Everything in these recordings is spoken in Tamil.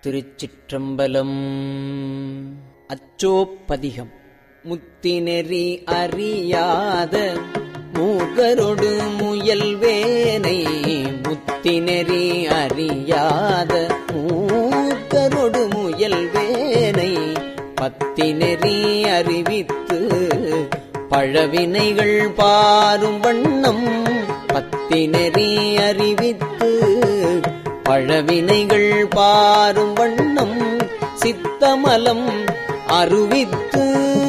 திருச்சிற்றம்பலம் அச்சோப்பதிகம் முத்தினெறி அறியாத மூகரொடு முயல்வேனை முத்தினெறி அறியாத மூகரொடு முயல்வேனை பத்தினெறி அறிவித்து பழவினைகள் பாரும் வண்ணம் பத்தினெறி அறிவித்து பழவினைகள் பாரும் வண்ணம் சித்தமலம் அருவித்து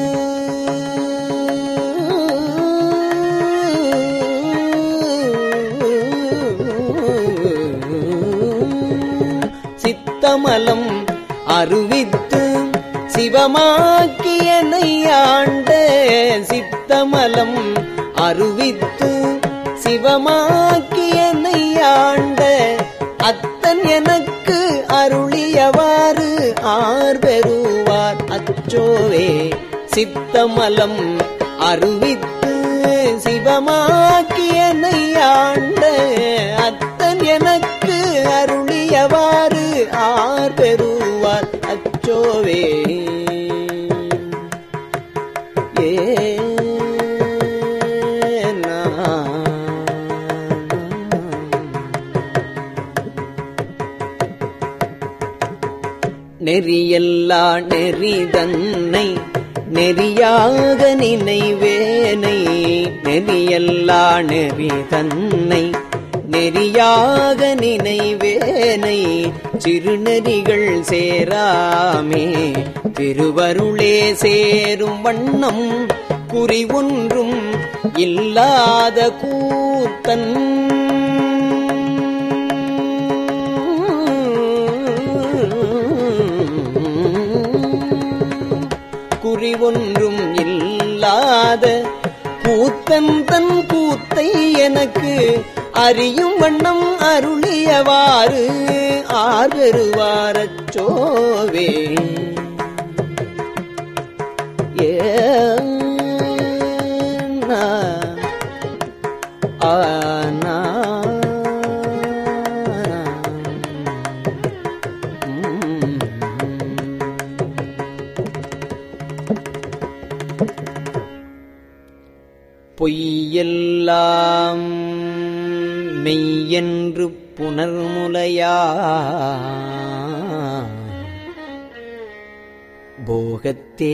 சித்தமலம் அருவித்து சிவமாக்கியனை ஆண்ட சித்தமலம் அருவித்து சிவமாக்கியனை ஆண்ட அத்தன் எனக்கு அருளியவாறு ஆர் பெறுவார் அச்சோவே சித்தமலம் அருவித்து சிவமாக்கியனை ஆண்ட அத்தன் எனக்கு அருளியவாறு ஆர் பெறுவார் அச்சோவே நெறியல்லா நெறிதன்னை நெறியாக நினைவேனை நெறியல்லா நெறிதன்னை நெறியாக நினைவேனை சிறுநெறிகள் சேராமே திருவருளே சேரும் வண்ணம் குறி ஒன்றும் இல்லாத கூத்தன் குறி ஒன்றும் இல்லாத கூத்தன் தன் கூத்தை எனக்கு அறியும் வண்ணம் அருளியவாறு ஆர்வருவாரச்சோவே ஏன்னா ஆனா பொய்யெல்லாம் மெய்யென்று புனர்முலையா போகத்தே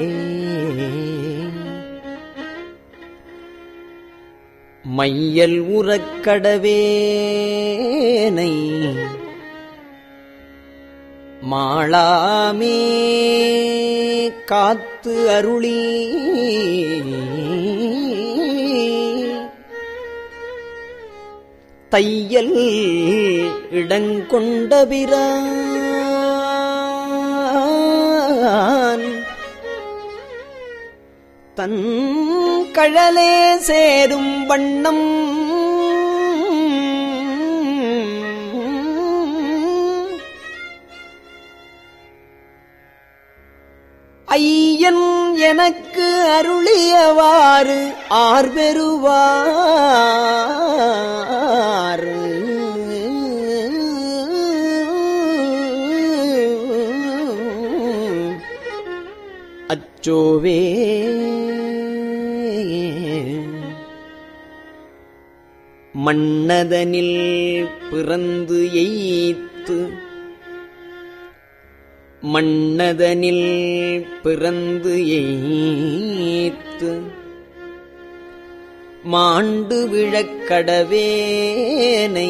மையல் உறக்கடவேனை மாளாமே காத்து அருளி தையல் இடங்கொண்டபிரான் தன் கழலே சேரும் வண்ணம் ஐயன் எனக்கு அருளியவாறு ஆர்வெருவார் அச்சோவே மன்னதனில் பிறந்து எய்த்து மன்னதனில் பிறந்து எய்த்து மாண்டு விழக்கடவேனை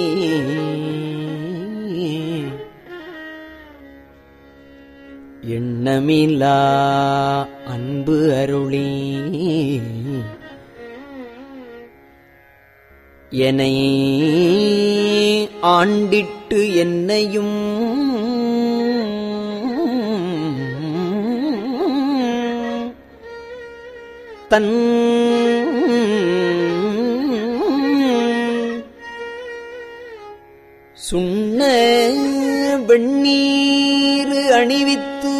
எண்ணமிலா அன்பு அருளி என்னை ஆண்டிட்டு என்னையும் தன் சுண்ண வெண்ணீர் அணிவித்து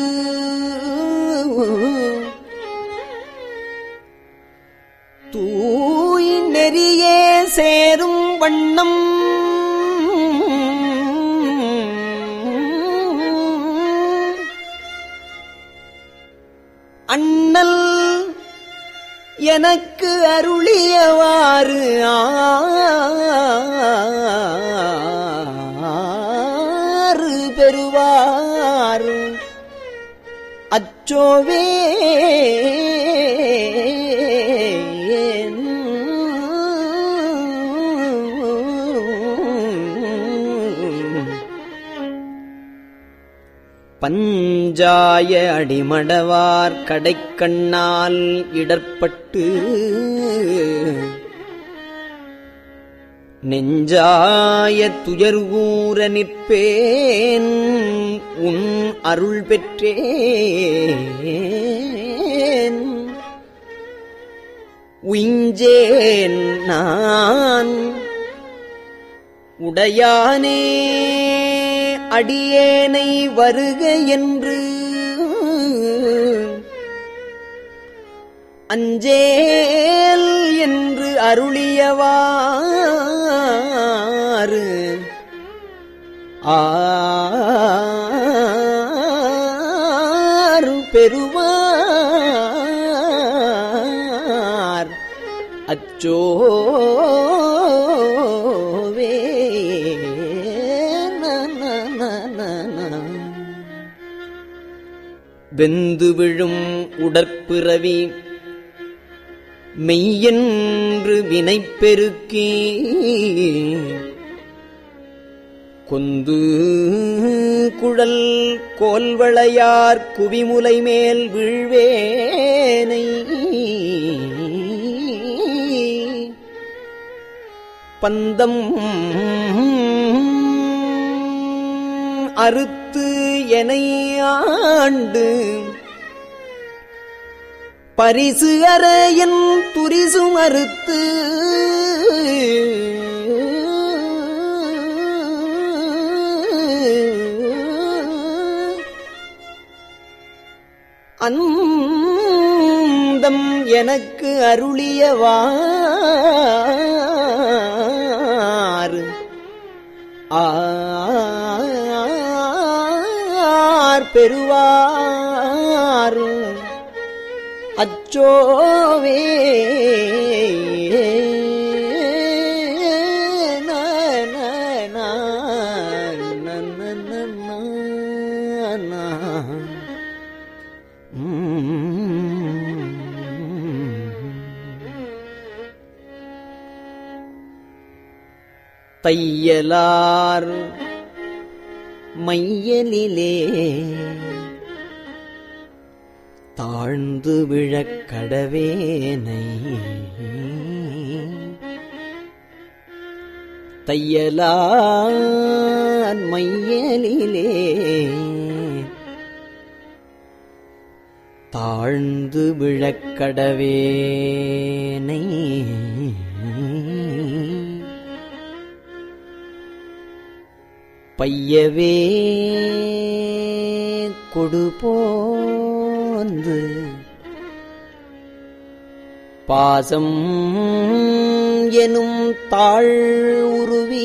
தூய் நெறியே சேரும் வண்ணம் எனக்கு அருளியவாறு ஆறு பெறுவார் அச்சோவே பஞ்சாய அடிமடவார் கடைக்கண்ணால் இடர்ப்பட்டு நெஞ்சாய துயர்கூற நிற்பேன் உன் அருள் பெற்றேன் உயிஞ்சேன் நான் உடையானே அடியேனை வருக என்று அஞ்சேல் என்று அருளியவாறு ஆறு பெறுவார் அச்சோவே வெந்து விழும் உடற்பிறவி மெய்யென்று வினைப்பெருக்கி கொந்து குழல் கோல்வளையார் குவிமுலை மேல் வீழ்வேனை பந்தம் அறுத்து எனை ஆண்டு பரிசு அறையன் துரிசு மறுத்து அந்தம் எனக்கு அருளியவாறு ஆர் பெறுவார் அச்சோவே ந, ந, ந, ந, ந, ந, ந, ந. உம். தையலார் மையலிலே தாழ்ந்து விழக் கடவேனை தையலார் மையலிலே தாழ்ந்து விழக் கடவேனை பையவே கொடுபோந்து பாசம் எனும் தாழ் உருவி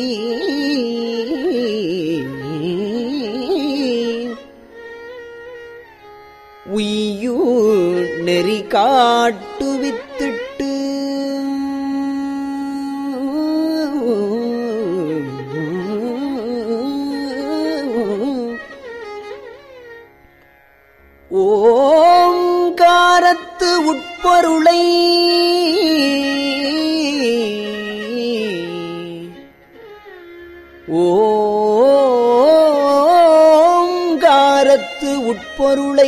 உய்யூ நெறி காட்டுவித்திட்டு ஓங்காரத்து உட்பொருளை ஓங்காரத்து உட்பொருளை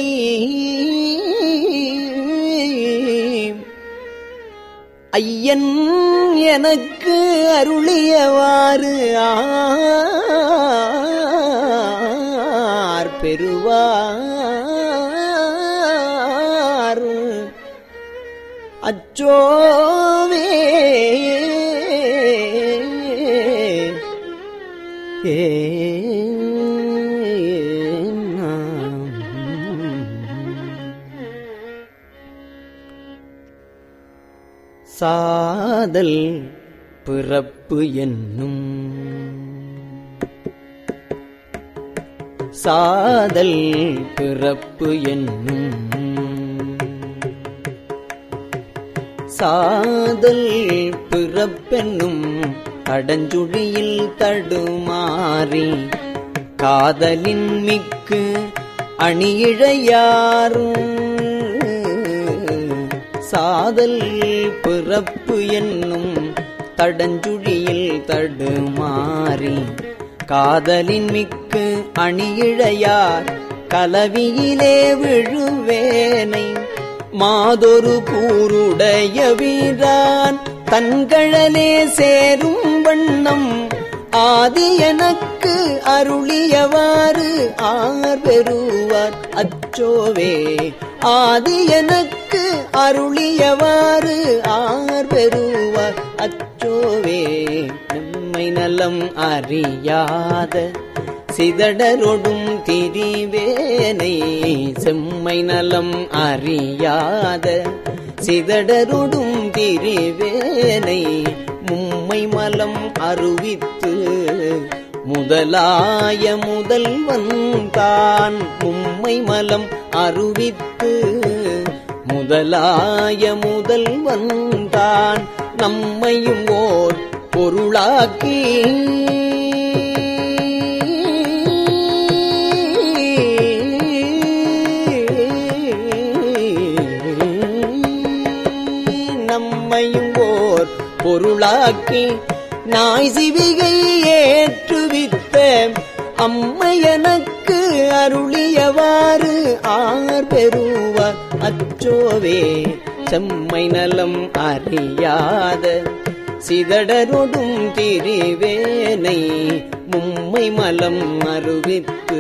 ஐயன் எனக்கு அருளியவாறு ஆர் பெறுவார் அச்சோவே ஏ சாதல் பிறப்பு என்னும் சாதல் பிறப்பு என்னும் சாதல் பிறப்பென்னும் கடஞ்சுழியில் தடுமாறி காதலின் மிக்கு அணியிழையாரும் சாதல் பிறப்பு என்னும் தடஞ்சுழியில் தடுமாறி காதலின் மிக்கு அணியிழையார் கலவியிலே விழுவேனை மாதொரு கூருடைய வீரான் தன்கழலே சேரும் வண்ணம் ஆதி எனக்கு அருளியவாறு ஆர் பெறுவார் அச்சோவே ஆதி எனக்கு அருளியவாறு ஆர் பெறுவார் அச்சோவே நம்மை நலம் அறியாத சிதடரொடும் திரிவேனை செம்மை நலம் அறியாத சிதடரொடும் திரிவேனை மும்மை மலம் அருவித்து முதலாய முதல்வன் தான் மும்மை மலம் அருவித்து முதலாய முதல்வன் தான் நம்மையும் ஓர் பொருளாக்கி நம்மையும் ஓர் பொருளாக்கி நாய் சிவிகை ஏற்றுவித்த அம்மையனக்கு அருளியவாறு ஆர் பெறுவார் அச்சோவே செம்மை நலம் அறியாத சிதடரொடும் திரிவேனை மும்மை மலம் அருவித்து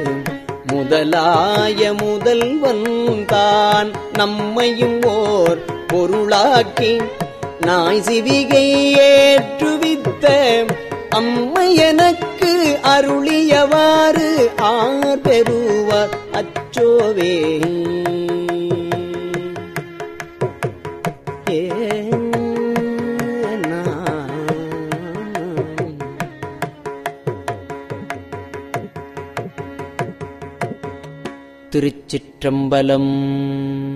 முதலாய முதல்வன் தான் நம்மையும் ஓர் பொருளாக்கி நாய் சிவிகை ஏற்றுவித்த அம்மையனக்கு அருளியவாறு ஆர் பெறுவார் அச்சோவே ஏ திருச்சிற்றம்பலம்